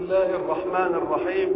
الله الرحمن الرحيم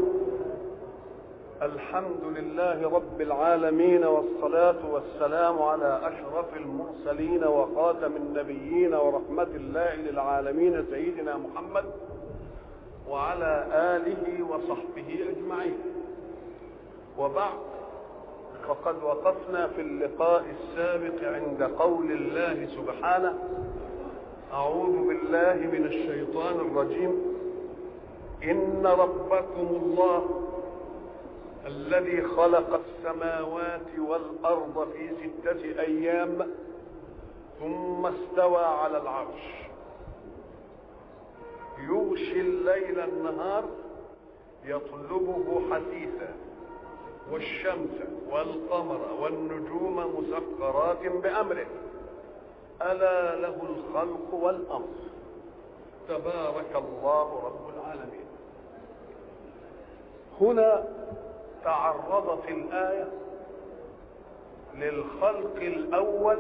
الحمد لله رب العالمين والصلاة والسلام على أشرف المرسلين وخاتم النبيين ورحمة الله للعالمين سيدنا محمد وعلى آله وصحبه أجمعين وبعد فقد وقفنا في اللقاء السابق عند قول الله سبحانه أعوذ بالله من الشيطان الرجيم إن ربكم الله الذي خلق السماوات والأرض في ستة أيام ثم استوى على العرش يغشي الليل النهار يطلبه حثيثا والشمس والقمر والنجوم مسخرات بأمره ألا له الخلق والأمر تبارك الله رب العالمين هنا تعرضت الآية للخلق الأول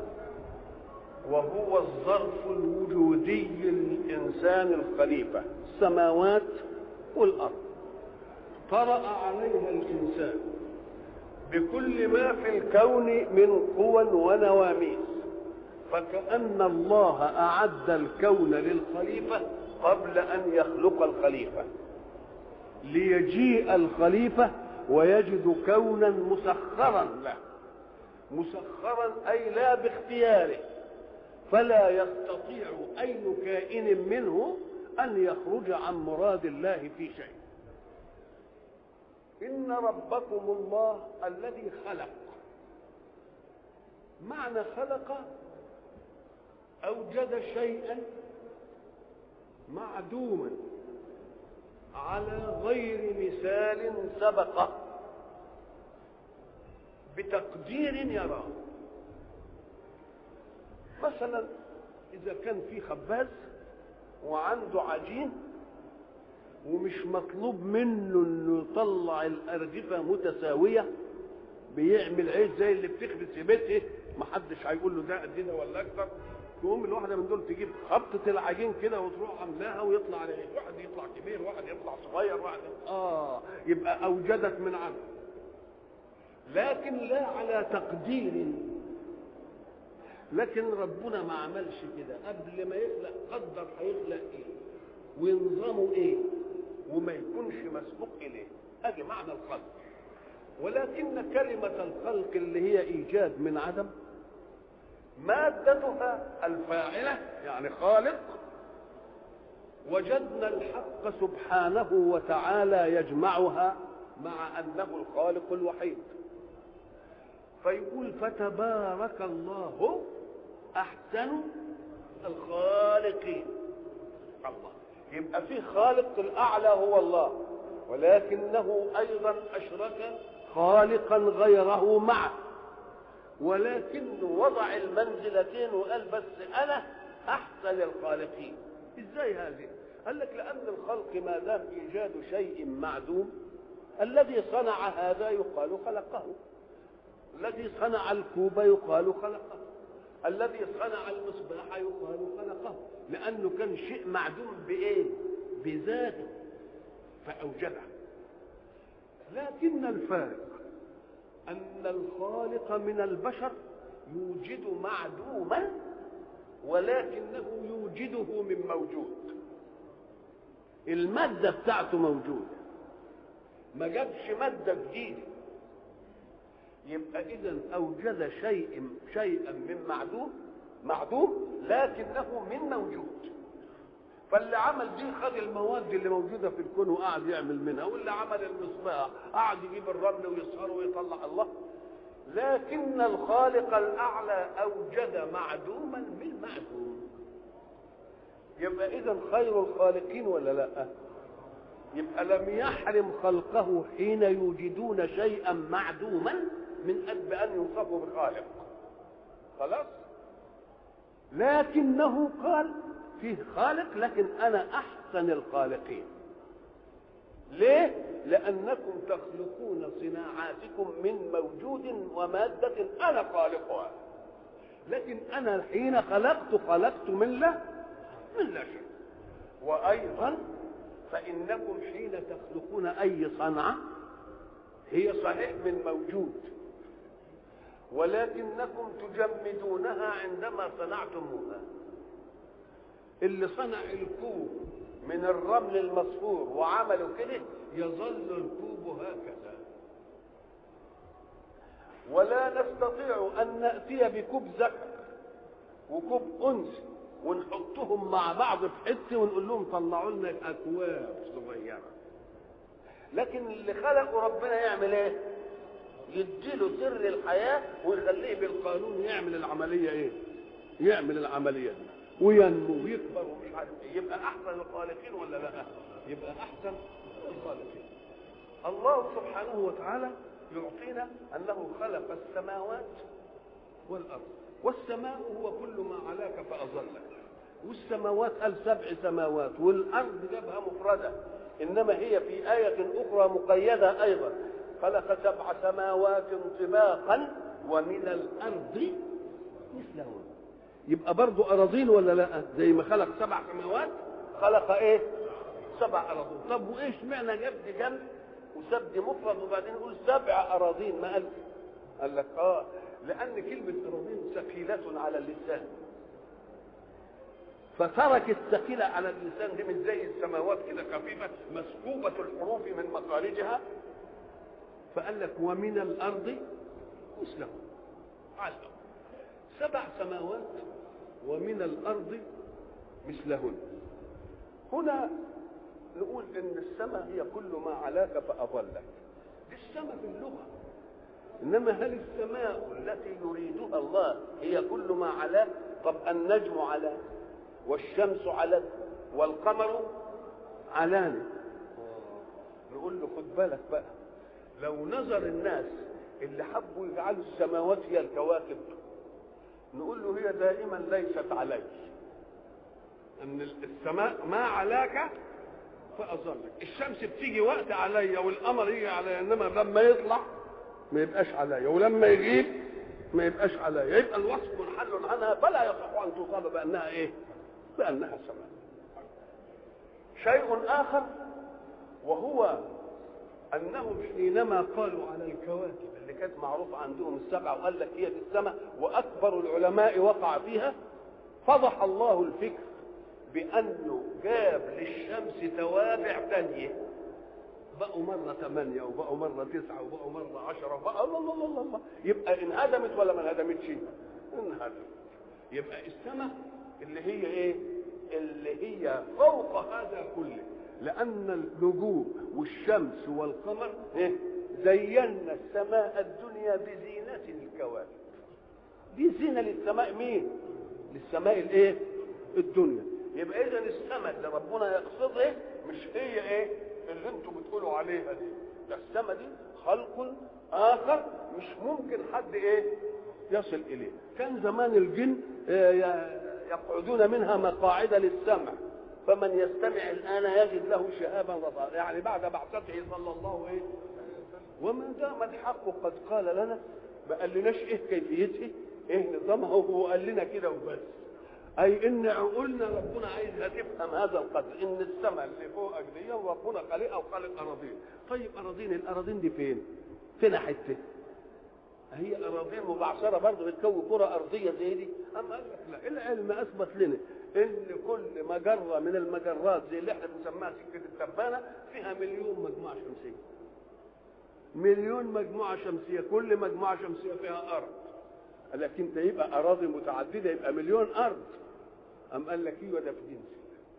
وهو الظرف الوجودي للإنسان الخليفة السماوات والأرض طرأ عليها الإنسان بكل ما في الكون من قوى ونواميس فكأن الله أعد الكون للخليفة قبل أن يخلق الخليفة ليجيء الخليفة ويجد كونا مسخرا له مسخرا أي لا باختياره فلا يستطيع أي كائن منه أن يخرج عن مراد الله في شيء إن ربكم الله الذي خلق معنى خلق أوجد شيئا معدوما على غير مثال سبق بتقدير يراه مثلا إذا كان في خباز وعنده عجين ومش مطلوب منه انه يطلع الارغفه متساويه بيعمل عيش زي اللي بتخبز في بيته محدش هيقول له ده قد ده ولا اكتر تقوم الواحده من دول تجيب خبطه العجين كده وتروح عاملاها ويطلع عليه واحد يطلع كبير واحد يطلع صغير واحد اه يبقى اوجدت من عنه لكن لا على تقدير لكن ربنا ما عملش كده قبل ما يخلق قدر هيخلق ايه ونظامه ايه وما يكونش مسبوق اليه ادي معنى الخلق ولكن كلمة الخلق اللي هي ايجاد من عدم مادتها الفاعلة يعني خالق وجدنا الحق سبحانه وتعالى يجمعها مع انه الخالق الوحيد فيقول فتبارك الله احسن الخالقين الله يبقى في خالق الاعلى هو الله ولكنه ايضا اشرك خالقا غيره معه ولكنه وضع المنزلتين وقال بس انا احسن الخالقين ازاي هذه قال لك لان الخلق ما دام ايجاد شيء معدوم الذي صنع هذا يقال خلقه الذي صنع الكوب يقال خلقه الذي صنع المصباح يقال خلقه لانه كان شيء معدوم بايه بذاته فاوجده لكن الفارق ان الخالق من البشر يوجد معدوما ولكنه يوجده من موجود الماده بتاعته موجوده ما جابش ماده جديده يبقى اذا اوجد شيء شيئا من معدوم معدوم لكنه من موجود فاللي عمل دي خد المواد اللي موجوده في الكون وقعد يعمل منها واللي عمل المصباح قعد يجيب الرمل ويصهره ويطلع الله لكن الخالق الاعلى اوجد معدوما من معدوم يبقى اذا خير الخالقين ولا لا يبقى لم يحرم خلقه حين يوجدون شيئا معدوما من أجل أن يوصفوا بخالق خلاص لكنه قال فيه خالق لكن أنا أحسن الخالقين ليه؟ لأنكم تخلقون صناعاتكم من موجود ومادة أنا خالقها لكن أنا حين خلقت خلقت من لا من لا شيء وأيضا فإنكم حين تخلقون أي صنعة هي صحيح من موجود ولكنكم تجمدونها عندما صنعتموها اللي صنع الكوب من الرمل المصفور وعملوا كده يظل الكوب هكذا ولا نستطيع ان ناتي بكوب ذكر وكوب انثى ونحطهم مع بعض في حته ونقول لهم طلعوا لنا اكواب صغيره لكن اللي خلقه ربنا يعمل ايه يديله سر الحياه ويخليه بالقانون يعمل العمليه ايه يعمل العمليه دي وينمو ويكبر ومش عارف ايه يبقى احسن الخالقين ولا لا يبقى احسن الخالقين الله سبحانه وتعالى يعطينا انه خلق السماوات والارض والسماء هو كل ما علاك فاظلك والسماوات قال سبع سماوات والارض جابها مفرده انما هي في ايه اخرى مقيده ايضا خلق سبع سماوات طباقا ومن الارض مثلهن يبقى برضو اراضين ولا لا زي ما خلق سبع سماوات خلق ايه سبع اراضين طب وايش معنى جاب دي جنب وساب دي مفرد وبعدين يقول سبع اراضين ما قال قال لك اه لان كلمه اراضين ثقيله على اللسان فترك الثقيلة على اللسان دي مش زي السماوات كده خفيفة مسكوبة الحروف من مخارجها فقال لك ومن الأرض مثله علم سبع سماوات ومن الأرض مثلهن هنا نقول إن السماء هي كل ما علاك فأظلك دي السماء في اللغة إنما هل السماء التي يريدها الله هي كل ما علاك طب النجم علاك والشمس علت والقمر علاني نقول له خد بالك بقى لو نظر الناس اللي حبوا يجعلوا السماوات هي الكواكب نقول له هي دائما ليست عليك ان السماء ما علاك فاظلك الشمس بتيجي وقت عليا والقمر يجي عليا انما لما يطلع ما يبقاش عليا ولما يغيب ما يبقاش عليا يبقى الوصف منحل عنها فلا يصح ان تصاب بانها ايه بانها سماء شيء اخر وهو انهم حينما قالوا على الكواكب اللي كانت معروفه عندهم السبعه وقال لك هي دي السماء واكبر العلماء وقع فيها فضح الله الفكر بانه جاب للشمس توابع ثانيه بقوا مرة ثمانية وبقوا مرة تسعة وبقوا مرة عشرة وبقوا الله الله الله الله يبقى انهدمت ولا ما انهدمتش؟ انهدمت يبقى السماء اللي هي ايه؟ اللي هي فوق هذا كله لأن النجوم والشمس والقمر إيه؟ زينا السماء الدنيا بزينة الكواكب دي زينة للسماء مين؟ للسماء الايه؟ الدنيا يبقى إذا السماء اللي ربنا يقصدها مش هي ايه؟ اللي انتم بتقولوا عليها دي ده السماء دي خلق آخر مش ممكن حد ايه؟ يصل إليه كان زمان الجن يقعدون منها مقاعد للسمع فمن يستمع الان يجد له شهابا رصاصا يعني بعد بعثته صلى الله عليه وما دام الحق قد قال لنا ما قالناش ايه كيفيته ايه نظامها هو قال لنا كده وبس اي ان عقولنا ربنا عايزها تفهم هذا القدر ان السماء اللي فوقك دي ربنا خالقها وخالق اراضين طيب اراضين الاراضين دي فين فين حته هي اراضين مبعثره برضه بتكون كره ارضيه زي دي اما قال لك لا العلم اثبت لنا ان كل مجره من المجرات زي اللي احنا بنسميها سكه التبانه فيها مليون مجموعه شمسيه مليون مجموعه شمسيه كل مجموعه شمسيه فيها ارض قال لك انت يبقى اراضي متعدده يبقى مليون ارض ام قال لك ايوه ده في جنس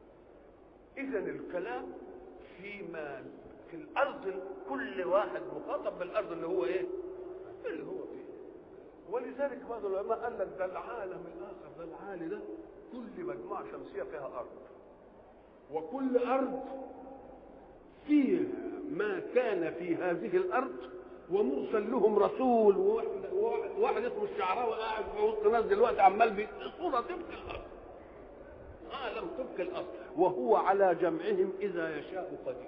اذا الكلام فيما في الارض كل واحد مخاطب بالارض اللي هو ايه اللي هو فيه ولذلك بعض العلماء قال لك ده العالم الاخر ده العالي ده كل مجموعه شمسيه فيها ارض وكل ارض فيها ما كان في هذه الارض ومرسل لهم رسول وواحد, واحد اسمه الشعراوي قاعد في وسط ناس دلوقتي عمال بصوره تبكي الارض عالم تبكي الارض وهو على جمعهم اذا يشاء قدير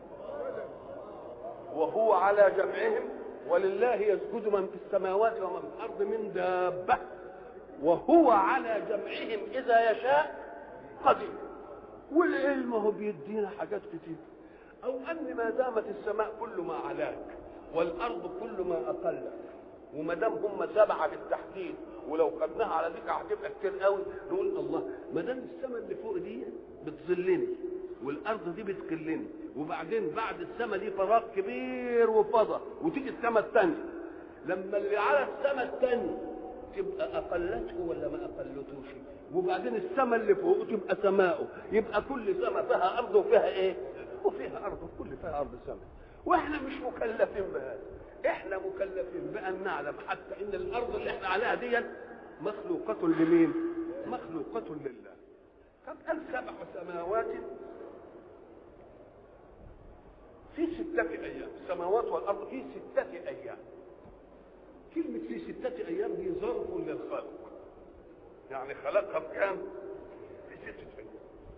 وهو على جمعهم ولله يسجد من في السماوات ومن في الارض من دابه وهو على جمعهم اذا يشاء قدير والعلم هو بيدينا حاجات كتير او ان ما دامت السماء كل ما علاك والارض كل ما اقلك وما دام هم سبعه بالتحديد ولو خدناها على ذيك هتبقى كتير قوي نقول الله ما دام السماء اللي فوق دي بتظلني والارض دي بتقلني وبعدين بعد السماء دي فراغ كبير وفضى وتيجي السماء الثانيه لما اللي على السماء الثانيه تبقى اقلته ولا ما اقلتوش وبعدين السماء اللي فوق تبقى سماؤه يبقى كل سماء فيها ارض وفيها ايه وفيها ارض وكل فيها ارض سماء واحنا مش مكلفين بهذا احنا مكلفين بان نعلم حتى ان الارض اللي احنا عليها دي مخلوقة لمين مخلوقة لله طب قال سبع سماوات في ستة أيام السماوات والأرض في ستة أيام كلمة في ستة أيام دي ظرف للخلق يعني خلقها بكام؟ في ستة أيام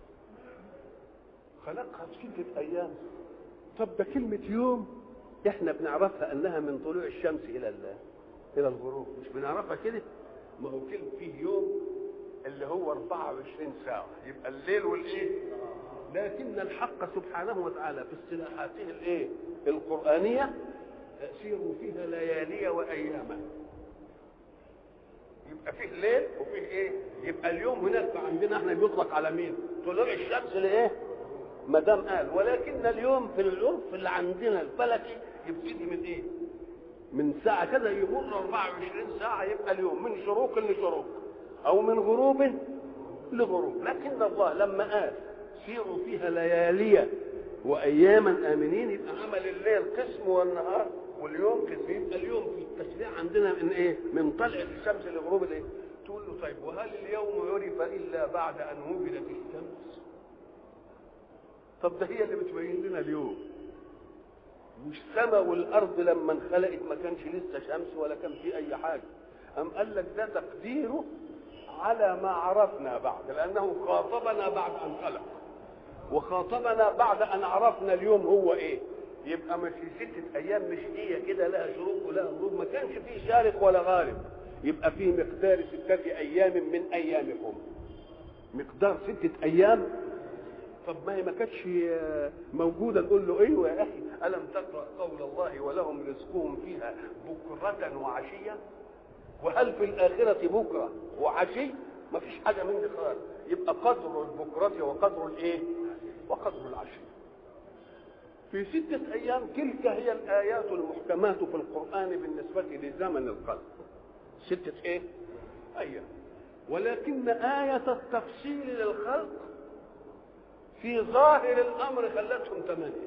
خلقها في ستة أيام طب ده كلمة يوم احنا بنعرفها انها من طلوع الشمس الى الى الغروب مش بنعرفها كده ما هو كلمة فيه يوم اللي هو 24 ساعة يبقى الليل والايه لكن الحق سبحانه وتعالى في اصطلاحاته الايه القرآنية سيروا فيها ليالي واياما يبقى فيه ليل وفيه ايه يبقى اليوم هناك عندنا احنا بيطلق على مين طلوع الشمس لايه ما دام قال ولكن اليوم في العرف اللي عندنا الفلكي يبتدي من ايه من ساعة كذا يمر 24 ساعة يبقى اليوم من شروق لشروق أو من غروب لغروب لكن الله لما قال سيروا فيها ليالي وأياما آمنين يبقى عمل الليل قسم والنهار واليوم قسم يبقى اليوم في التشريع عندنا من إيه؟ من طلعة الشمس لغروب الإيه؟ تقول له طيب وهل اليوم عرف إلا بعد أن وجدت الشمس؟ طب ده هي اللي بتبين لنا اليوم مش السماء والارض لما انخلقت ما كانش لسه شمس ولا كان في اي حاجه ام قال لك ده تقديره على ما عرفنا بعد لانه خاطبنا بعد ان خلق وخاطبنا بعد ان عرفنا اليوم هو ايه يبقى مش ستة ايام مش هي كده لها شروق ولها غروب ما كانش فيه شارق ولا غارب يبقى فيه مقدار ستة ايام من ايامكم مقدار ستة ايام طب ما هي ما كانتش موجوده نقول له ايوه يا اخي الم تقرا قول الله ولهم رزقهم فيها بكره وعشيه وهل في الاخره بكره وعشي ما فيش حاجه من دي خالص يبقى قدر البكره وقدر الايه وقدر العشي في ستة أيام تلك هي الآيات المحكمات في القرآن بالنسبة لزمن القلب ستة إيه؟ أيام ولكن آية التفصيل للخلق في ظاهر الامر خلتهم ثمانيه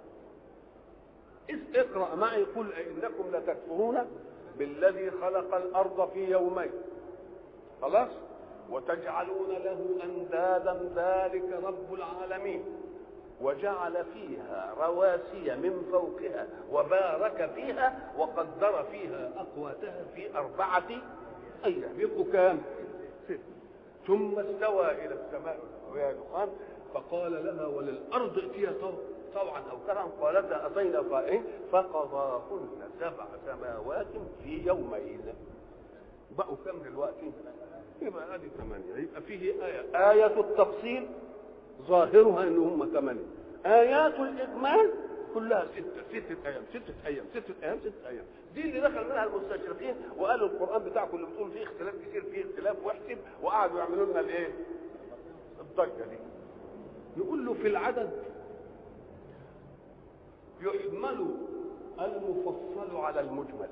إذ اقرا معي قل انكم لتكفرون بالذي خلق الارض في يومين خلاص وتجعلون له اندادا ذلك رب العالمين وجعل فيها رواسي من فوقها وبارك فيها وقدر فيها اقواتها في اربعه ايام يبقوا كام ثم استوى الى السماء وهي دخان فقال لها وللارض ائتيا طوعا او كرها قالتا اتينا طائعين فقضاهن سبع سماوات في يومين بقوا كم دلوقتي؟ يبقى ادي ثمانيه يبقى فيه ايه ايه التفصيل ظاهرها ان هم ثمانيه ايات الاجمال كلها ستة ستة أيام ستة أيام ستة أيام ستة أيام دي اللي دخل منها المستشرقين وقالوا القرآن بتاعكم اللي بتقول فيه اختلاف كتير فيه اختلاف واحسب وقعدوا يعملوا لنا الإيه؟ الضجة دي نقول له في العدد يحمل المفصل على المجمل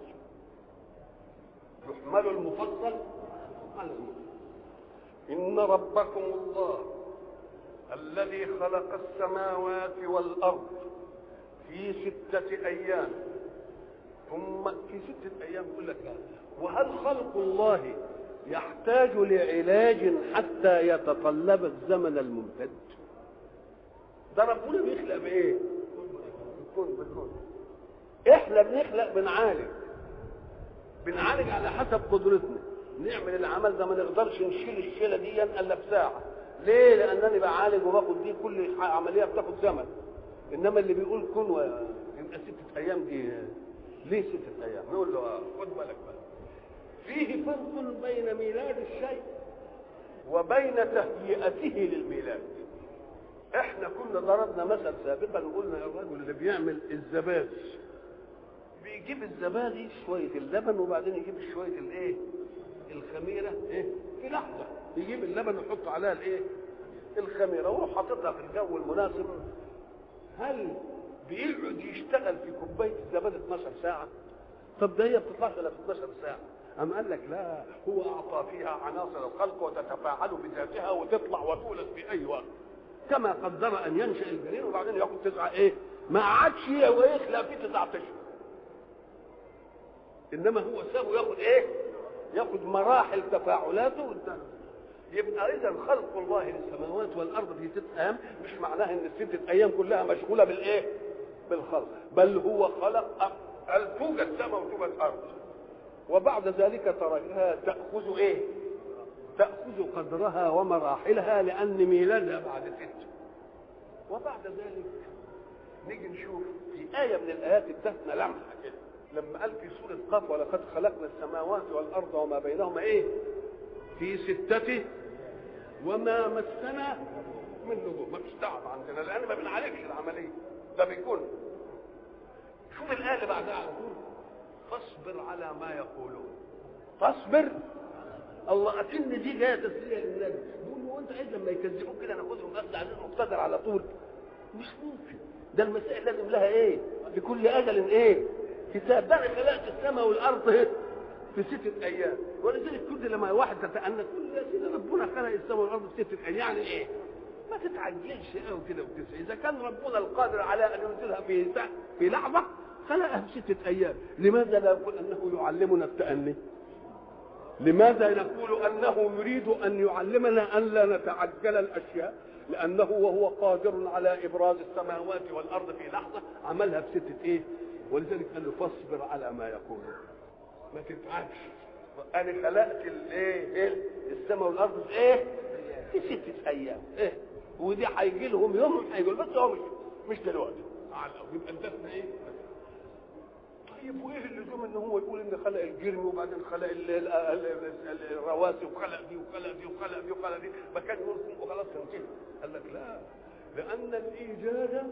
يحمل المفصل على المجمل إن ربكم الله الذي خلق السماوات والأرض في ستة أيام ثم في ستة أيام يقول لك وهل خلق الله يحتاج لعلاج حتى يتطلب الزمن الممتد ده ربنا بيخلق بايه بيكون بيكون احنا بنخلق بنعالج بنعالج على حسب قدرتنا نعمل العمل ده ما نقدرش نشيل الشيله دي الا بساعه ليه لانني بعالج وباخد دي كل عمليه بتاخد زمن انما اللي بيقول كن و... يبقى ستة ايام دي ليه ستة ايام يقول له خد بالك بقى فيه فرق بين ميلاد الشيء وبين تهيئته للميلاد احنا كنا ضربنا مثل سابقا وقلنا الرجل اللي بيعمل الزبادي بيجيب الزبادي شويه اللبن وبعدين يجيب شويه الايه الخميره ايه في لحظه يجيب اللبن ويحط عليها الايه الخميره ويروح حاططها في الجو المناسب هل بيقعد يشتغل في كوبايه الزبادي 12 ساعه طب ده هي بتطلعش الا في 12 ساعه أم قال لك لا هو أعطى فيها عناصر الخلق وتتفاعل بذاتها وتطلع وتولد في أي وقت كما قدر أن ينشأ الجنين وبعدين ياخد تسعة إيه ما عادش ويخلق فيه تسعة أشهر إنما هو سابه ياخد إيه ياخد مراحل تفاعلاته قدام يبقى اذا خلق الله للسماوات والارض في ست ايام مش معناها ان الستة ايام كلها مشغوله بالايه بالخلق بل هو خلق هل توجد سماء وتوجد ارض وبعد ذلك تركها تاخذ ايه تاخذ قدرها ومراحلها لان ميلادها بعد ست وبعد ذلك نيجي نشوف في آية من الآيات ادتنا لمحة كده لما قال في سورة قاف ولقد خلقنا السماوات والأرض وما بينهما إيه؟ في ستة وما مسنا من لغوب ما فيش تعب عندنا لأن ما بنعالجش العملية ده بيكون شوف الآية اللي بعدها على طول فاصبر على ما يقولون فاصبر الله أكن دي جاية تسلية للنبي يقول له أنت إيه لما يكذبوك كده ناخدهم أخذ عزيز مقتدر على طول مش ممكن ده المسائل لازم لها ايه لكل اجل ايه كتاب ده انا خلقت السماء والارض ايه في ستة ايام ولذلك كل لما واحد تتأنى تقول يا سيدي ربنا خلق السماء والارض في ستة ايام يعني ايه ما تتعجلش قوي كده وتسعى اذا كان ربنا القادر على ان ينزلها في في لحظه خلقها في ستة ايام لماذا لا نقول انه يعلمنا التأني لماذا نقول انه يريد ان يعلمنا ان لا نتعجل الاشياء لانه وهو قادر على ابراز السماوات والارض في لحظه عملها في سته ايه ولذلك قال له فاصبر على ما يقولون ما تتعبش انا خلقت الايه إيه؟ السماء والارض في ايه في سته ايام ايه ودي هيجي لهم يوم هيجي بس هو مش مش دلوقتي على يبقى ادتنا ايه طيب وايه اللزوم ان هو يقول ان خلق الجرم وبعدين خلق الرواسي وخلق دي وخلق دي وخلق دي وخلق دي ما كان يرسم وخلاص انتهى قال لك لا لان الايجاد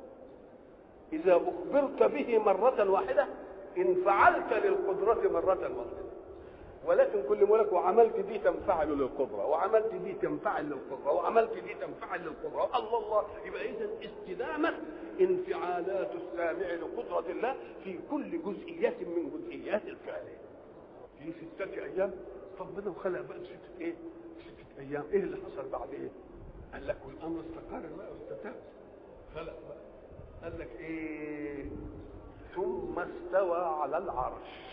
اذا اخبرت به مره واحده انفعلت للقدره مره واحده ولكن كل ملك وعملت دي تنفعل للقدره وعملت دي تنفعل للقدره وعملت دي تنفعل للقدره الله الله يبقى اذا استدامه انفعالات السامع لقدره الله في كل جزئيات من جزئيات الفعل في ستة ايام ربنا خلق بقى ستة ايه؟ ستة ايام ايه اللي حصل بعد ايه؟ قال لك والامر استقر بقى واستتب خلق بقى قال لك ايه؟ ثم استوى على العرش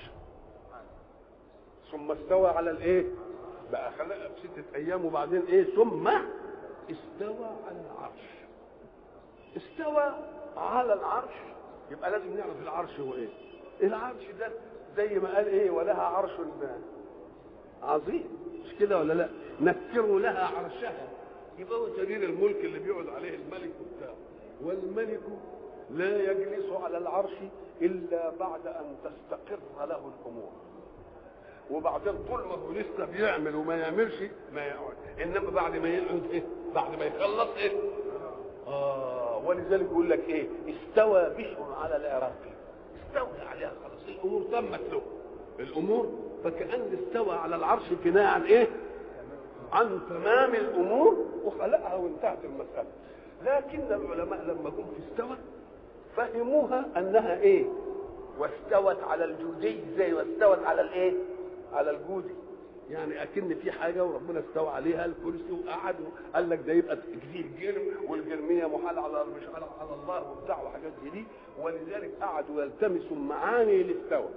ثم استوى على الايه بقى خلقها في ستة ايام وبعدين ايه ثم استوى على العرش استوى على العرش يبقى لازم نعرف العرش هو ايه العرش ده زي ما قال ايه ولها عرش عظيم مش كده ولا لا نكروا لها عرشها يبقى هو سرير الملك اللي بيقعد عليه الملك وبتاع والملك لا يجلس على العرش الا بعد ان تستقر له الامور وبعدين طول ما هو لسه بيعمل وما يعملش ما يقعد انما بعد ما يقعد ايه بعد ما يخلص ايه اه ولذلك يقول لك ايه استوى بشر على العراق استوى عليها خلاص الامور تمت له الامور فكأن استوى على العرش كناية عن ايه عن تمام الامور وخلقها وانتهت المسألة لكن العلماء لما جم في استوى فهموها انها ايه واستوت على الجودي زي واستوت على الايه على الجودي يعني اكن في حاجه وربنا استوى عليها الكرسي وقعد قال لك ده يبقى في الجرم والجرميه محال على مش على, على الله وبتاع وحاجات زي دي ولذلك قعدوا يلتمسوا معاني الاستوى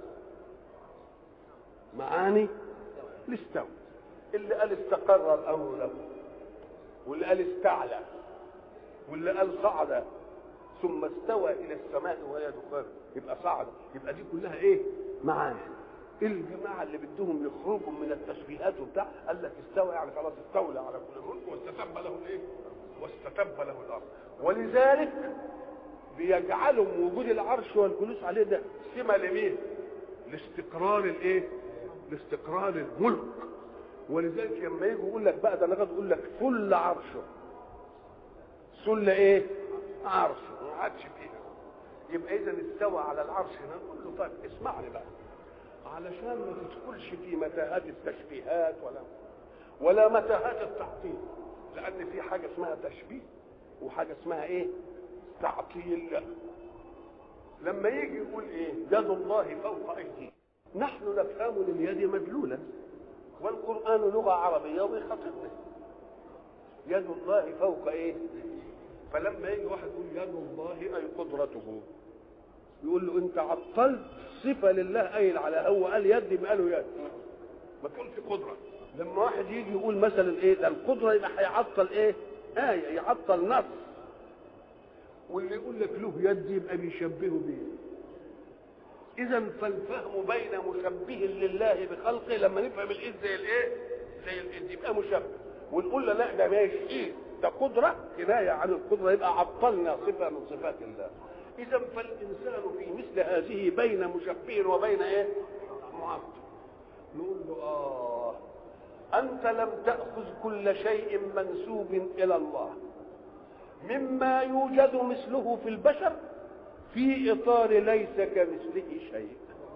معاني الاستوى اللي قال استقر الامر له واللي قال استعلى واللي قال صعد ثم استوى الى السماء وهي دخان يبقى صعد يبقى دي كلها ايه معاني الجماعه اللي بدهم يخرجوا من التشبيهات وبتاع قال لك استوى يعني خلاص استولى على كل ملك واستتب له الايه؟ واستتب له الارض ولذلك بيجعلوا وجود العرش والجلوس عليه ده سمه لمين؟ لاستقرار الايه؟ لاستقرار الملك ولذلك لما يجي يقول لك بقى ده انا يقول لك كل عرشه سل ايه عرش ما عادش فيها يبقى اذا استوى على العرش هنا نقول له طيب اسمعني بقى علشان ما تدخلش في متاهات التشبيهات ولا ولا متاهات التعطيل لان في حاجه اسمها تشبيه وحاجه اسمها ايه تعطيل لما يجي يقول ايه يد الله فوق ايديه نحن نفهم لليد مدلولا والقران لغه عربيه ويخاطبنا يد الله فوق ايه فلما يجي واحد يقول يد الله اي قدرته يقول له انت عطلت صفه لله قايل على هو قال يد يبقى له يد ما تقولش قدره لما واحد يجي يقول مثلا ايه ده القدره يبقى هيعطل ايه ايه يعطل نص واللي يقول لك له يد يبقى بيشبهه بيه اذا فالفهم بين مشبه لله بخلقه لما نفهم الايد زي الايه زي الايد يبقى مشبه ونقول له لا ده ماشي ايد ده قدره كنايه عن القدره يبقى عطلنا صفه من صفات الله اذا فالانسان في مثل هذه بين مشبه وبين ايه معطل نقول له اه انت لم تاخذ كل شيء منسوب الى الله مما يوجد مثله في البشر في اطار ليس كمثله شيء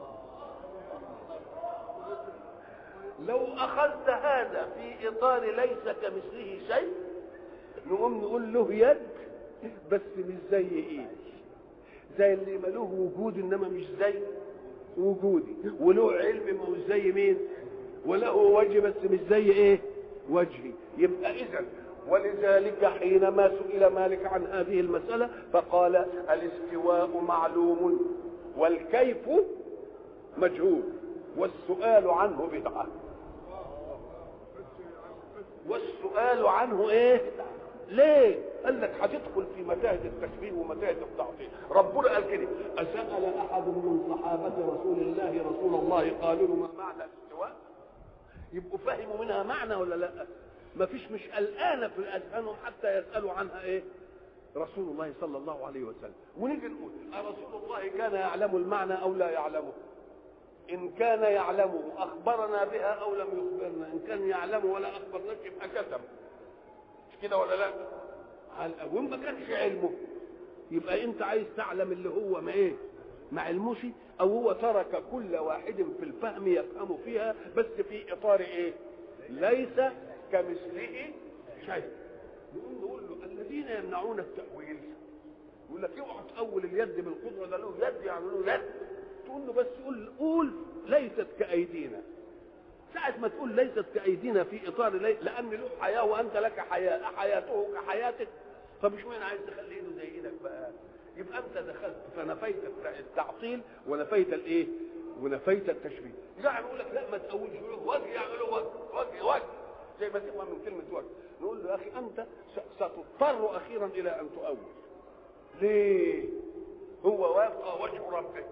لو اخذت هذا في اطار ليس كمثله شيء نقوم نقول له يد بس مش زي ايدي زي اللي ما له وجود انما مش زي وجودي وله علم ما هو زي مين وله وجه بس مش زي ايه وجهي يبقى اذا ولذلك حينما سئل مالك عن هذه المسألة فقال الاستواء معلوم والكيف مجهول والسؤال عنه بدعة والسؤال عنه ايه ليه قال لك هتدخل في متاهة التشبيه ومتاهة التعطيل ربنا قال كده أسأل أحد من صحابة رسول الله رسول الله قالوا له ما معنى الاستواء يبقوا فهموا منها معنى ولا لا ما فيش مش قلقانة في أذهانهم حتى يسألوا عنها ايه رسول الله صلى الله عليه وسلم ونيجي نقول أرسول الله كان يعلم المعنى أو لا يعلمه إن كان يعلمه أخبرنا بها أو لم يخبرنا إن كان يعلمه ولا أخبرناش يبقى كتب مش كده ولا لا وإن ما كانش علمه يبقى أنت عايز تعلم اللي هو ما إيه ما علموش أو هو ترك كل واحد في الفهم يفهم فيها بس في إطار إيه ليس كمثله شيء نقول نقول له الذين يمنعون التأويل يقول لك اوعى تأول اليد بالقدرة ده له يد يعني له يد تقول له بس قول قول ليست كأيدينا ساعة ما تقول ليست كأيدينا في إطار لي... لأن له حياة وأنت لك حياة حياته كحياتك فمش مين عايز تخلي ايده زي ايدك بقى يبقى انت دخلت فنفيت التعطيل ونفيت الايه ونفيت التشبيه يعني يقول لك لا ما تقولش وجه يعملوا وجه وجه وجه زي ما تفهم من كلمه وجه نقول له يا اخي انت ستضطر اخيرا الى ان تؤول ليه هو ويبقى وجه ربك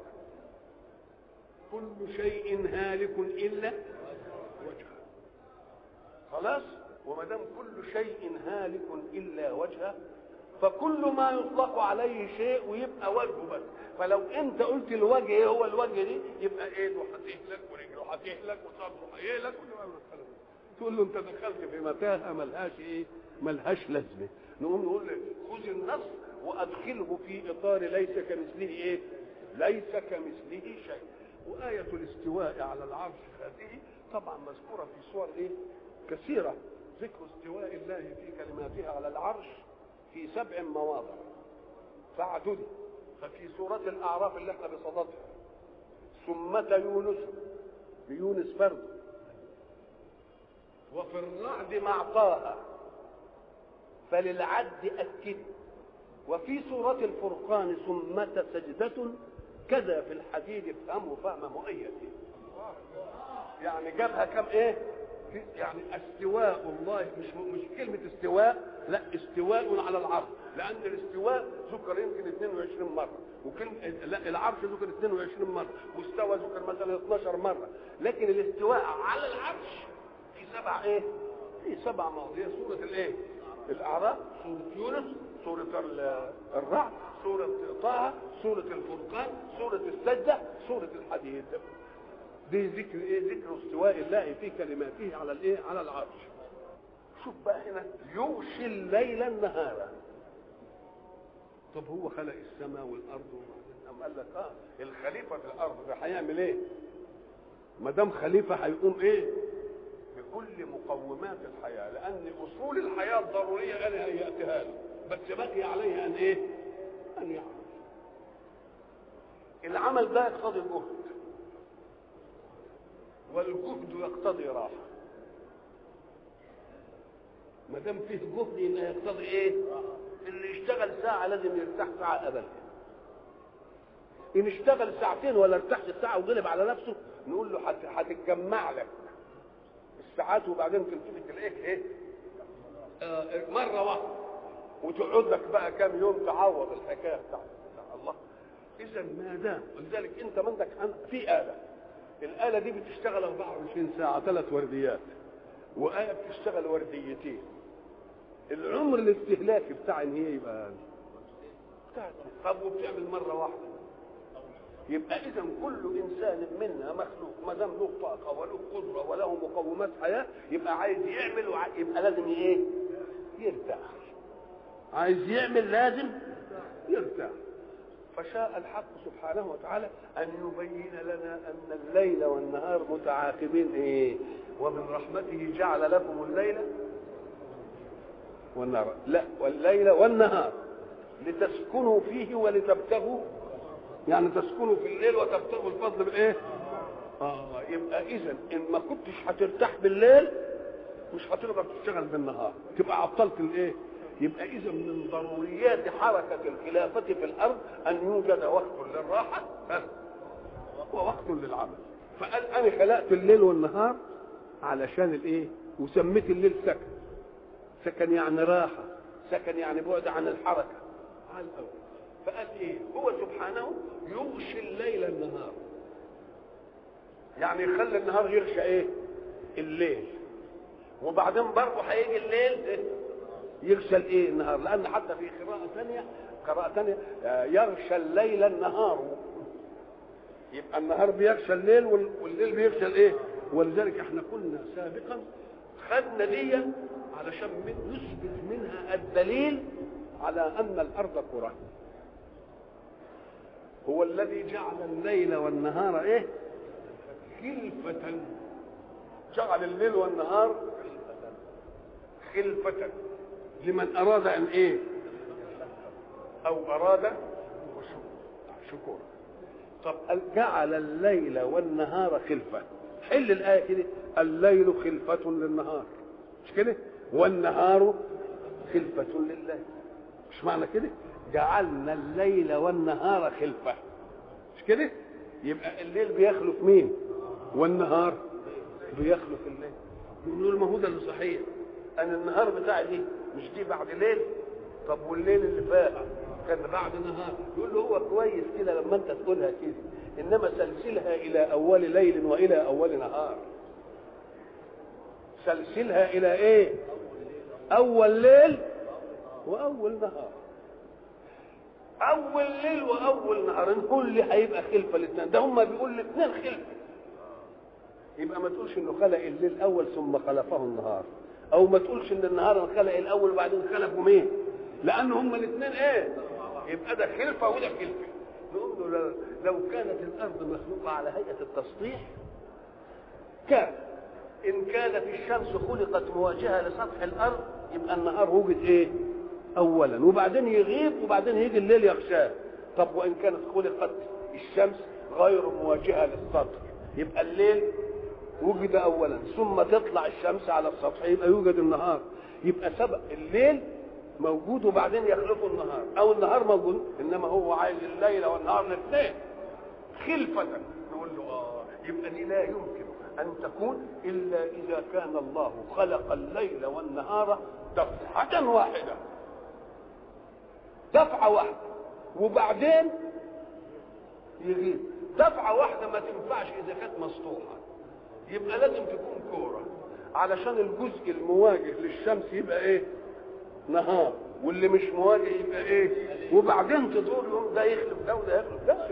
كل شيء هالك الا وجهه خلاص وما دام كل شيء هالك الا وجهه فكل ما يطلق عليه شيء ويبقى وجهه بس فلو انت قلت الوجه ايه هو الوجه دي يبقى ايده هتهلك ورجله هتهلك وصدره هيهلك تقول له انت دخلت في متاهه ملهاش ايه ملهاش لازمه نقوم نقول له خذ النص وادخله في اطار ليس كمثله ايه ليس كمثله شيء وآية الاستواء على العرش هذه طبعا مذكورة في صور ايه كثيرة ذكر استواء الله في كلماتها على العرش في سبع مواضع فاعدد ففي سورة الأعراف اللي احنا بصددها ثمة يونس يونس فرد وفي الرعد مع طه فللعد أكد وفي سورة الفرقان ثمة سجدة كذا في الحديد افهمه فهم مؤيد يعني جابها كم ايه يعني استواء الله مش مش كلمة استواء لا استواء على العرش لأن الاستواء ذكر يمكن 22 مرة وكلمة لا العرش ذكر 22 مرة واستوى ذكر مثلا 12 مرة لكن الاستواء على العرش في سبع ايه؟ في سبع مواضيع سورة الايه؟ الأعراف سورة يونس سورة الرعد سورة طه سورة الفرقان سورة السجدة سورة الحديد دي ذكر ايه ذكر استواء الله في كلماته على الايه على العرش شوف بقى هنا يغشي الليل النهار طب هو خلق السماء والارض وبعدين قام قال لك اه الخليفه في الارض ده هيعمل ايه؟ ما دام خليفه هيقوم ايه؟ بكل مقومات الحياه لان اصول الحياه الضروريه انا هياتها له بس بقي عليه ان ايه؟ ان يعمل العمل ده يقتضي جهد والجهد يقتضي راحه ما دام فيه جهد يبقى يقتضي ايه؟ اللي يشتغل ساعة لازم يرتاح ساعة أبدا إن اشتغل ساعتين ولا ارتاحش ساعة وغلب على نفسه نقول له هت- هتتجمع لك الساعات وبعدين تلتفت تلاقيك إيه؟ آه مرة واحدة وتقعد لك بقى كام يوم تعوض الحكاية بتاعتك بتاع الله إذا ما دام ولذلك أنت عندك في آلة الآلة دي بتشتغل 24 ساعة ثلاث ورديات وآية بتشتغل ورديتين العمر الاستهلاكي بتاع ان هي يبقى بتاعت طب وبتعمل مره واحده يبقى اذا كل انسان منا مخلوق ما دام له طاقه وله قدره وله مقومات حياه يبقى عايز يعمل وع... يبقى لازم ايه؟ يرتاح عايز يعمل لازم يرتاح فشاء الحق سبحانه وتعالى ان يبين لنا ان الليل والنهار متعاقبين ايه؟ ومن رحمته جعل لكم الليل والنهار لا والليل والنهار لتسكنوا فيه ولتبتغوا يعني تسكنوا في الليل وتبتغوا الفضل بالايه؟ اه يبقى اذا ان ما كنتش هترتاح بالليل مش هتقدر تشتغل بالنهار تبقى عطلت الايه؟ يبقى اذا من ضروريات حركه الخلافه في الارض ان يوجد وقت للراحه ها، ووقت للعمل فقال انا خلقت الليل والنهار علشان الايه؟ وسميت الليل سكن سكن يعني راحة سكن يعني بعد عن الحركة على الأول فقال إيه هو سبحانه يغشي الليل النهار يعني يخلي النهار يغشى إيه الليل وبعدين برضه هيجي الليل إيه؟ يغشى الايه النهار لان حتى في قراءه ثانيه قراءه ثانيه آه، يغشى الليل النهار يبقى النهار بيغشى الليل وال- والليل بيغشى الايه ولذلك احنا قلنا سابقا خدنا دي علشان من- نثبت منها الدليل على ان الارض كره هو الذي جعل الليل والنهار ايه خلفة جعل الليل والنهار خلفة لمن اراد ان ايه او اراد شكورا طب جعل الليل والنهار خلفة حل الآية كده الليل خلفة للنهار مش كده والنهار خلفة لله مش معنى كده جعلنا الليل والنهار خلفة مش كده يبقى الليل بيخلف مين والنهار بيخلف الليل نقول ما هو ده اللي صحيح انا النهار بتاعي دي مش دي بعد ليل طب والليل اللي فات كان بعد نهار يقول له هو كويس كده لما انت تقولها كده انما سلسلها الى اول ليل والى اول نهار سلسلها الى ايه اول ليل واول نهار اول ليل واول نهار نقول لي هيبقى خلفه الاثنين ده هم بيقول الاثنين خلفه يبقى ما تقولش انه خلق الليل اول ثم خلقه النهار او ما تقولش ان النهار خلق الاول وبعدين خلقه مين لان هم الاثنين ايه يبقى ده خلفه وده خلفه نقول له لو- لو كانت الارض مخلوقه على هيئه التسطيح كان ان كانت الشمس خلقت مواجهه لسطح الارض يبقى النهار وجد ايه اولا وبعدين يغيب وبعدين يجي الليل يغشاه طب وان كانت خلقت الشمس غير مواجهه للسطح يبقى الليل وجد اولا ثم تطلع الشمس على السطح يبقى يوجد النهار يبقى سبق الليل موجود وبعدين يخلفه النهار او النهار موجود انما هو عايز الليل والنهار الاثنين خلفة نقول له اه يبقى دي لا يمكن ان تكون الا اذا كان الله خلق الليل والنهار دفعة واحدة دفعة واحدة وبعدين يغيب دفعة واحدة ما تنفعش إذا كانت مسطوحة يبقى لازم تكون كورة علشان الجزء المواجه للشمس يبقى إيه؟ نهار واللي مش مواجه يبقى إيه؟ وبعدين تدور يوم ده يخلف ده وده يخلف ده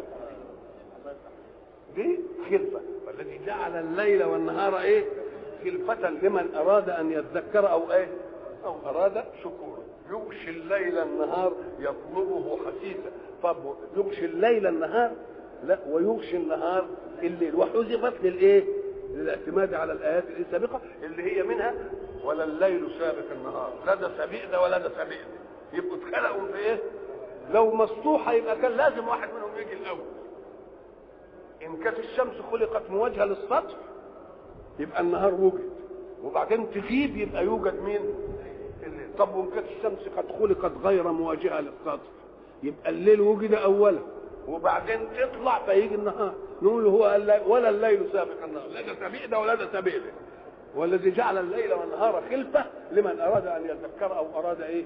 دي خلفة والذي جعل الليل والنهار إيه؟ خلفة لمن أراد أن يذكر أو إيه؟ أو أراد شكورا يغشي الليل النهار يطلبه حثيثا طب يغشي الليل النهار لا ويغشي النهار الليل وحذفت للايه للاعتماد على الايات السابقه اللي هي منها ولا الليل سابق النهار لا ده سبيق ده ولا ده سبيق ده يبقوا اتخلقوا في ايه لو مسطوحه يبقى كان لازم واحد منهم يجي الاول ان كانت الشمس خلقت مواجهه للسطح يبقى النهار وجد وبعدين تغيب يبقى يوجد مين الليل طب وان كانت الشمس قد خلقت غير مواجهه للسطح يبقى الليل وجد اولا وبعدين تطلع فيجي النهار نقول هو الليل ولا الليل سابق النهار لا ده سبيق ده ولا ده سبيق ده والذي جعل الليل والنهار خلفه لمن اراد ان يذكر او اراد ايه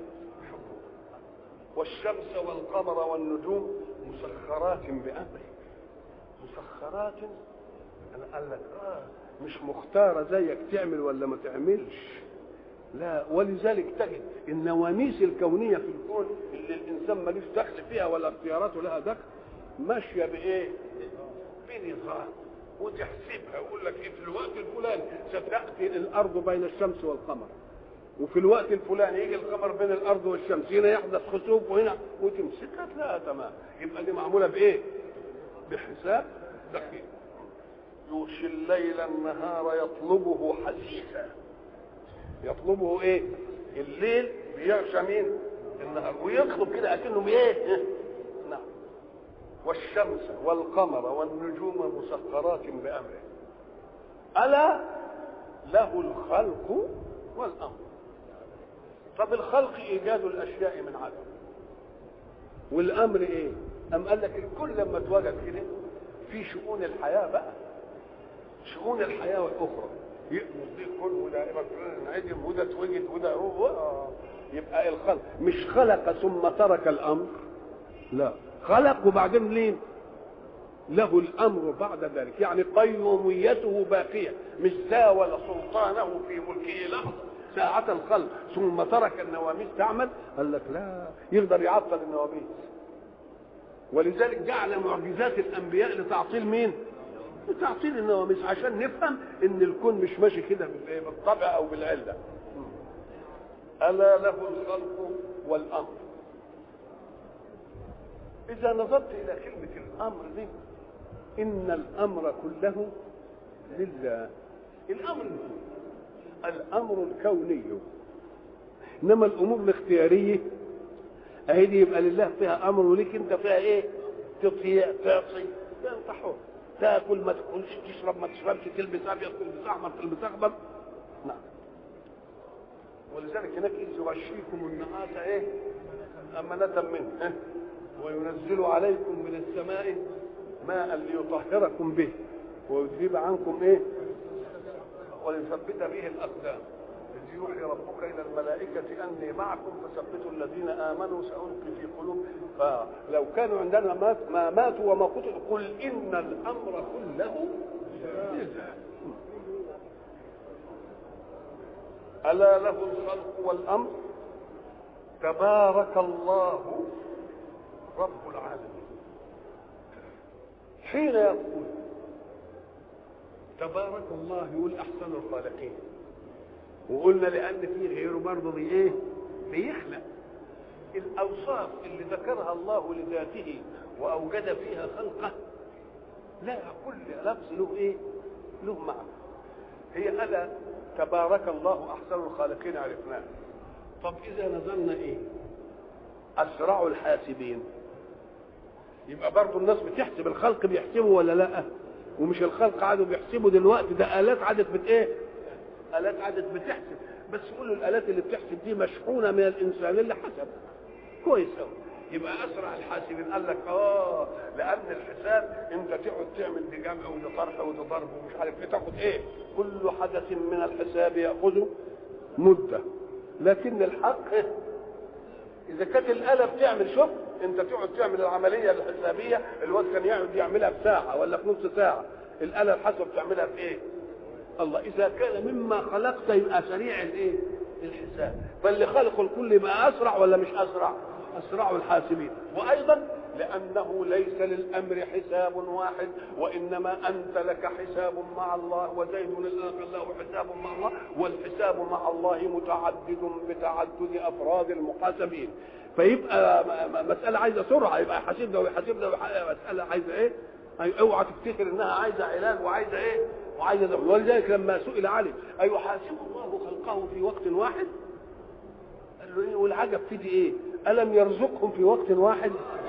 والشمس والقمر والنجوم مسخرات بامره مسخرات انا قال لك اه مش مختاره زيك تعمل ولا ما تعملش لا ولذلك تجد النواميس الكونيه في الكون اللي الانسان ملوش دخل فيها ولا اختياراته لها دخل ماشيه بايه؟ بنظام وتحسبها ويقول لك إيه في الوقت الفلاني ستاتي الارض بين الشمس والقمر وفي الوقت الفلاني يجي القمر بين الارض والشمس هنا يحدث خسوف وهنا وتمسكها تلاقيها تمام يبقى دي معموله بايه؟ بحساب دقيق يغشي الليل النهار يطلبه حثيثا يطلبه ايه الليل بيغشى مين النهار ويطلب كده اكنه ايه نعم والشمس والقمر والنجوم مسخرات بامره الا له الخلق والامر طب الخلق ايجاد الاشياء من عدم والامر ايه ام قال لك الكل لما اتوجد كده في شؤون الحياه بقى شؤون الحياه الاخرى يأمر دي كل وده انعدم وده اتوجد وده هو يبقى الخلق مش خلق ثم ترك الامر لا خلق وبعدين ليه له الامر بعد ذلك يعني قيوميته باقيه مش زاول سلطانه في ملكه لحظه ساعة الخلق ثم ترك النواميس تعمل قال لك لا يقدر يعطل النواميس ولذلك جعل معجزات الانبياء لتعطيل مين؟ لتعطيل النواميس عشان نفهم ان الكون مش ماشي كده بالطبع او بالعله. الا له الخلق والامر. اذا نظرت الى كلمه الامر دي ان الامر كله لله. الامر الامر الكوني انما الامور الاختياريه اهي دي يبقى لله فيها امر وليك انت فيها ايه تطيع تعصي انت حر تاكل ما تاكلش تشرب ما تشربش تلبس ابيض تلبس احمر تلبس اخضر نعم ولذلك هناك اذ يغشيكم النعاس ايه امانة منه وينزل عليكم من السماء ماء ليطهركم به ويذهب عنكم ايه وليثبت به الاقدام إذ يوحي ربك إلى الملائكة أني معكم فثبتوا الذين آمنوا سألقي في قلوب فلو كانوا عندنا مات ما ماتوا وما قتلوا قل إن الأمر كله لله ألا له الخلق والأمر تبارك الله رب العالمين حين يقول تبارك الله يقول أحسن الخالقين وقلنا لان في غيره برضه بي ايه بيخلق الاوصاف اللي ذكرها الله لذاته واوجد فيها خلقه لا كل لفظ له ايه له معنى هي الا تبارك الله احسن الخالقين عرفناه طب اذا نظرنا ايه اسرع الحاسبين يبقى برضه الناس بتحسب الخلق بيحسبوا ولا لا ومش الخلق عادوا بيحسبوا دلوقتي ده الات عادت بت ايه الات عادت بتحسب بس يقولوا الالات اللي بتحسب دي مشحونه من الانسان اللي حسب كويس قوي يبقى اسرع الحاسبين قال لك اه لان الحساب انت تقعد تعمل دي جمع ودي طرح ودي ضرب ومش عارف ايه تاخد ايه كل حدث من الحساب ياخذ مده لكن الحق اذا كانت الاله بتعمل شوف انت تقعد تعمل العمليه الحسابيه الواد كان يقعد يعملها في ساعه ولا في نص ساعه الاله الحاسبه بتعملها في ايه الله اذا كان مما خلقت يبقى سريع الايه الحساب فاللي خلق الكل يبقى اسرع ولا مش اسرع اسرع الحاسبين وايضا لأنه ليس للأمر حساب واحد وإنما أنت لك حساب مع الله وزيد الآخر له حساب مع الله والحساب مع الله متعدد بتعدد أفراد المحاسبين فيبقى مسألة عايزة سرعة يبقى يحاسب ده ويحاسب ده مسألة عايزة إيه؟ اوعى تفتكر انها عايزه علاج وعايزه ايه؟ وعايزه ده ولذلك لما سئل علي ايحاسب الله خلقه في وقت واحد؟ قال له ايه والعجب في دي ايه؟ الم يرزقهم في وقت واحد؟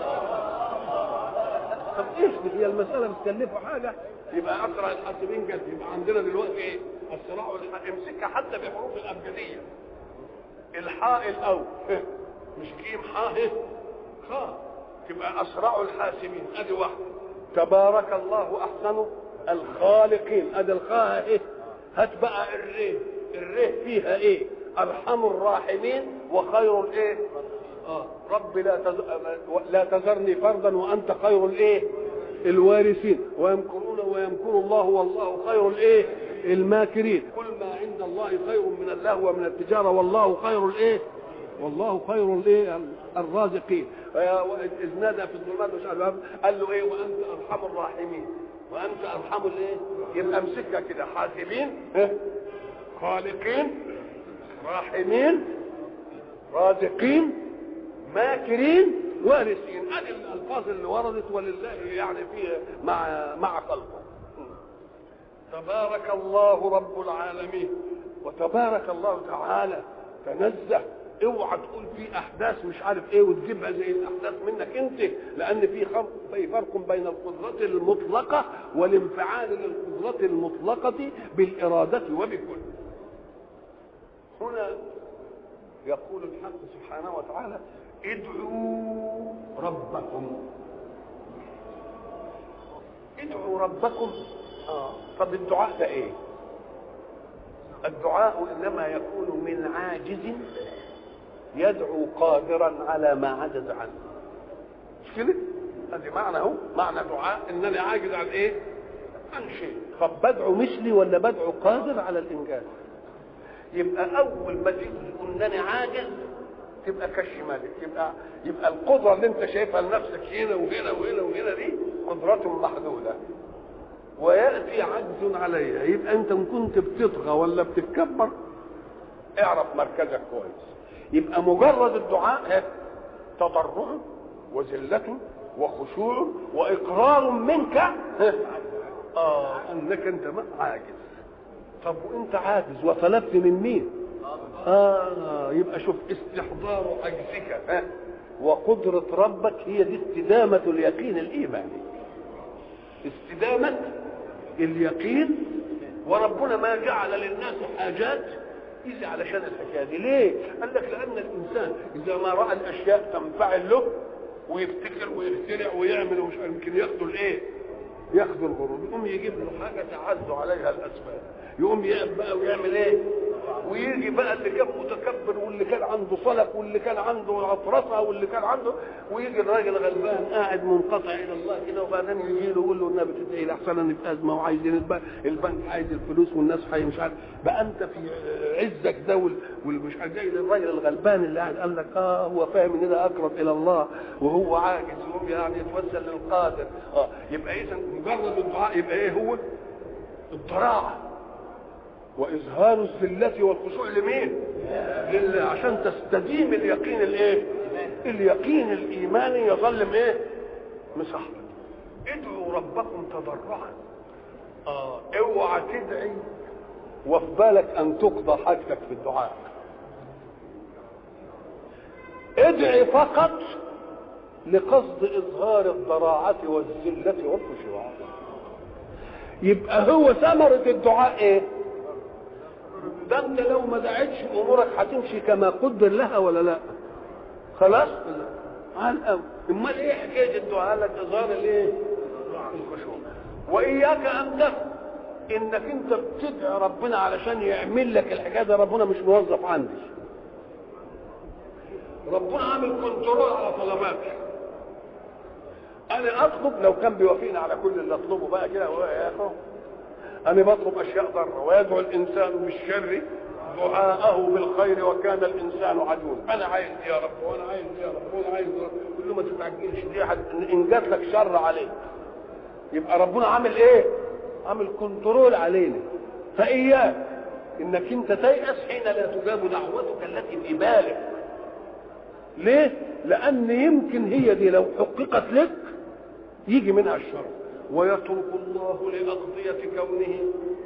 طب ايش دي هي المساله بتكلفه حاجه؟ يبقى اسرع الحاسبين جد يبقى عندنا دلوقتي ايه؟ الصراع والح... امسكها حتى بحروف الابجديه الحاء الاول مش كيم حاء خاء تبقى اسرع الحاسبين ادي واحده تبارك الله احسن الخالقين ادي الخاء ايه هات بقى الريه الريه فيها ايه ارحم الراحمين وخير الايه اه رب لا تز... لا تذرني فردا وانت خير الايه الوارثين ويمكرون ويمكر الله والله خير الايه الماكرين كل ما عند الله خير من اللهو ومن التجاره والله خير الايه والله خير الايه الرازقين اذ نادى في الظلمات مش عارف قال له ايه وانت ارحم الراحمين وانت ارحم الايه يبقى امسكها كده حاسبين خالقين راحمين رازقين ماكرين وارثين ادي الالفاظ اللي وردت ولله يعني فيها مع مع خلقه تبارك الله رب العالمين وتبارك الله تعالى تنزه اوعى تقول في احداث مش عارف ايه وتجيبها زي الاحداث منك انت لان في في فرق بين القدرة المطلقة والانفعال للقدرة المطلقة بالإرادة وبكل هنا يقول الحق سبحانه وتعالى ادعوا ربكم ادعوا ربكم اه طب الدعاء ده ايه الدعاء انما يكون من عاجز يدعو قادرا على ما عجز عنه مش كده ادي معنى اهو معنى دعاء انني عاجز عن ايه عن شيء طب بدعو مثلي ولا بدعو قادر على الانجاز يبقى اول ما تيجي انني عاجز تبقى كش مالك يبقى يبقى القدره اللي انت شايفها لنفسك هنا وهنا وهنا وهنا دي قدرة محدوده وياتي عجز عليها يبقى انت ان كنت بتطغى ولا بتتكبر اعرف مركزك كويس يبقى مجرد الدعاء تضرع وذلة وخشوع وإقرار منك آه أنك أنت عاجز طب وأنت عاجز وطلبت من مين؟ آه يبقى شوف استحضار عجزك ها وقدرة ربك هي دي استدامة اليقين الإيماني استدامة اليقين وربنا ما جعل للناس حاجات إذا علشان الحكايه دي ليه؟ قال لك لأن الإنسان إذا ما رأى الأشياء تنفعل له ويفتكر ويخترع ويعمل ومش يمكن ياخدوا الإيه؟ ياخدوا الغرور يقوم يجيب له حاجة تعز عليها الأسباب يقوم يقف بقى ويعمل إيه؟ ويجي بقى اللي كان متكبر واللي كان عنده صلف واللي كان عنده عطرسه واللي كان عنده ويجي الراجل غلبان قاعد منقطع الى الله كده وبعدين يجي له يقول له النبي تدعي لي احسن انا في ازمه وعايزين البنك عايز الفلوس والناس حي مش عارف بقى انت في عزك ده والمش عارف جاي للراجل الغلبان اللي قاعد قال لك اه هو فاهم ان ده اقرب الى الله وهو عاجز وهو يعني يتوسل للقادر اه يبقى اذا مجرد الدعاء يبقى ايه هو؟ الضراعه واظهار الذله والخشوع لمين لله عشان تستديم اليقين الايه اليقين الايماني يظل ايه مصحبك ادعوا ربكم تضرعا اه اوعى تدعي وفي بالك ان تقضى حاجتك في الدعاء ادعي فقط لقصد اظهار الضراعه والذله والخشوع يبقى هو ثمره الدعاء ايه ده انت لو ما دعيتش امورك هتمشي كما قدر لها ولا لا خلاص على الاول امال ايه حكايه الدعاء لك اظهار الايه الخشوع واياك ان تفهم انك انت بتدعي ربنا علشان يعمل لك الحكايه ده ربنا مش موظف عندي ربنا عامل كنترول على طلباتك انا اطلب لو كان بيوافقني على كل اللي اطلبه بقى كده يا اخو انا بطلب اشياء ضاره ويدعو الانسان بالشر دعاءه بالخير وكان الانسان عجوز انا عايز دي يا رب وانا عايز دي يا رب وانا عايز دي يا رب كل ما تتعجلش دي حد ان جات لك شر عليك يبقى ربنا عامل ايه عامل كنترول علينا فاياك انك انت تيأس حين لا تجاب دعوتك التي في بالك ليه لان يمكن هي دي لو حققت لك يجي منها الشر ويترك الله لأقضية كونه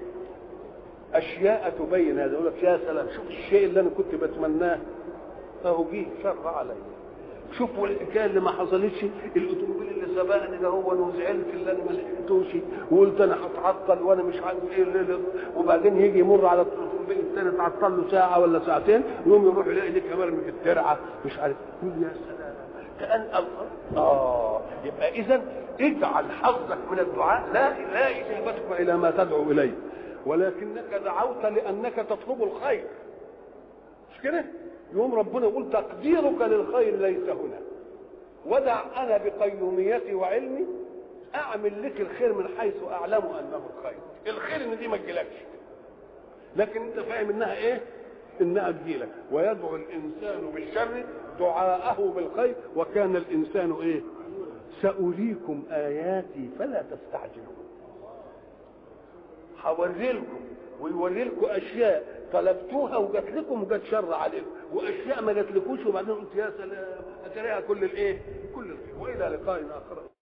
أشياء تبين هذا يقول لك يا سلام شوف الشيء اللي أنا كنت بتمناه أهو جه شر علي شوفوا الحكايه اللي ما حصلتش الاتوموبيل اللي سبقني ده هو انا وزعلت اللي انا ما لحقتوش وقلت انا هتعطل وانا مش عارف ايه اللي اللي وبعدين يجي يمر على الاتوموبيل الثاني تعطل له ساعه ولا ساعتين يقوم يروح يلاقي دي كمان في الترعه مش عارف يقول يا سلام كان الله اه يبقى اذا اجعل حظك من الدعاء لا لا اجابتك الى ما تدعو اليه ولكنك دعوت لانك تطلب الخير مش كده؟ يوم ربنا يقول تقديرك للخير ليس هنا ودع انا بقيوميتي وعلمي اعمل لك الخير من حيث اعلم انه الخير الخير ان دي ما تجيلكش لكن انت فاهم انها ايه انها تجيلك ويدعو الانسان بالشر دعاءه بالخير وكان الانسان ايه ساريكم اياتي فلا تستعجلون هوري لكم ويوري لكم اشياء طلبتوها وجات لكم وجات شر عليكم واشياء ما جاتلكوش وبعدين قلت يا سلام اتريها كل الايه كل الخير والى لقاء اخر